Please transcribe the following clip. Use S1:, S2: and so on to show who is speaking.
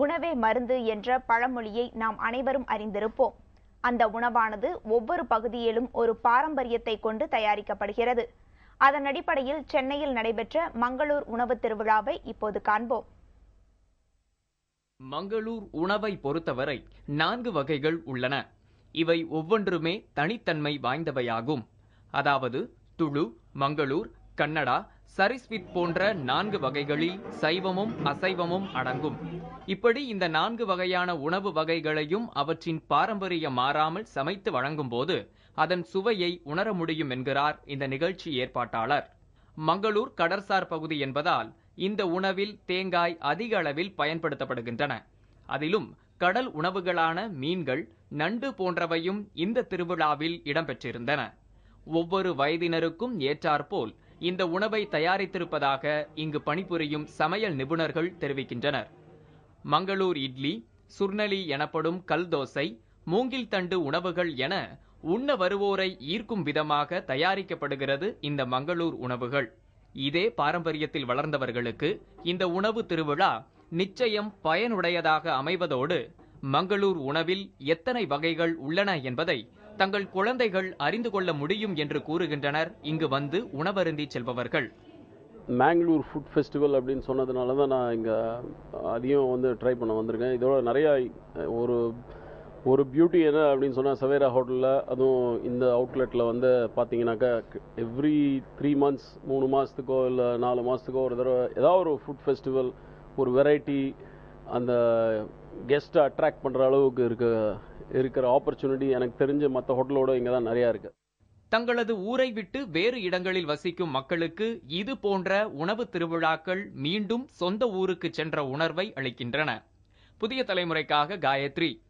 S1: உணவே மருந்து என்ற பழமொழியை நாம் அனைவரும் அறிந்திருப்போம் அந்த உணவானது ஒவ்வொரு பகுதியிலும் ஒரு பாரம்பரியத்தை கொண்டு தயாரிக்கப்படுகிறது அதன் அடிப்படையில் சென்னையில் நடைபெற்ற மங்களூர் உணவு திருவிழாவை இப்போது காண்போம்
S2: மங்களூர் உணவை பொறுத்தவரை நான்கு வகைகள் உள்ளன இவை ஒவ்வொன்றுமே தனித்தன்மை வாய்ந்தவையாகும் அதாவது துளு மங்களூர் கன்னடா சரிஸ்வித் போன்ற நான்கு வகைகளில் சைவமும் அசைவமும் அடங்கும் இப்படி இந்த நான்கு வகையான உணவு வகைகளையும் அவற்றின் பாரம்பரியம் மாறாமல் சமைத்து வழங்கும்போது அதன் சுவையை உணர முடியும் என்கிறார் இந்த நிகழ்ச்சி ஏற்பாட்டாளர் மங்களூர் கடற்சார் பகுதி என்பதால் இந்த உணவில் தேங்காய் அதிக அளவில் பயன்படுத்தப்படுகின்றன அதிலும் கடல் உணவுகளான மீன்கள் நண்டு போன்றவையும் இந்த திருவிழாவில் இடம்பெற்றிருந்தன ஒவ்வொரு வயதினருக்கும் ஏற்றாற்போல் இந்த உணவை தயாரித்திருப்பதாக இங்கு பணிபுரியும் சமையல் நிபுணர்கள் தெரிவிக்கின்றனர் மங்களூர் இட்லி சுர்ணலி எனப்படும் கல் தோசை மூங்கில் தண்டு உணவுகள் என உண்ண வருவோரை ஈர்க்கும் விதமாக தயாரிக்கப்படுகிறது இந்த மங்களூர் உணவுகள் இதே பாரம்பரியத்தில் வளர்ந்தவர்களுக்கு இந்த உணவு திருவிழா நிச்சயம் பயனுடையதாக அமைவதோடு மங்களூர் உணவில் எத்தனை வகைகள் உள்ளன என்பதை தங்கள் குழந்தைகள் அறிந்து கொள்ள முடியும் என்று கூறுகின்றனர் இங்கு வந்து உணவருந்தி செல்பவர்கள்
S3: மேங்களூர் ஃபுட் ஃபெஸ்டிவல் அப்படின்னு சொன்னதுனால தான் நான் இங்கே அதையும் வந்து ட்ரை பண்ண வந்திருக்கேன் இதோட நிறையா ஒரு ஒரு பியூட்டி என்ன அப்படின்னு சொன்னால் சவேரா ஹோட்டலில் அதுவும் இந்த அவுட்லெட்டில் வந்து பார்த்தீங்கன்னாக்கா எவ்ரி த்ரீ மந்த்ஸ் மூணு மாதத்துக்கோ இல்லை நாலு மாதத்துக்கோ ஒரு தடவை ஏதாவது ஒரு ஃபுட் ஃபெஸ்டிவல் ஒரு வெரைட்டி அந்த கெஸ்ட்டை அட்ராக்ட் பண்ணுற அளவுக்கு இருக்க இருக்கிற ஆப்பர்ச்சுனிட்டி எனக்கு தெரிஞ்ச மற்ற ஹோட்டலோட இங்கே தான் நிறையா இருக்குது
S2: தங்களது ஊரை விட்டு வேறு இடங்களில் வசிக்கும் மக்களுக்கு இது போன்ற உணவு திருவிழாக்கள் மீண்டும் சொந்த ஊருக்கு சென்ற உணர்வை அளிக்கின்றன புதிய தலைமுறைக்காக காயத்ரி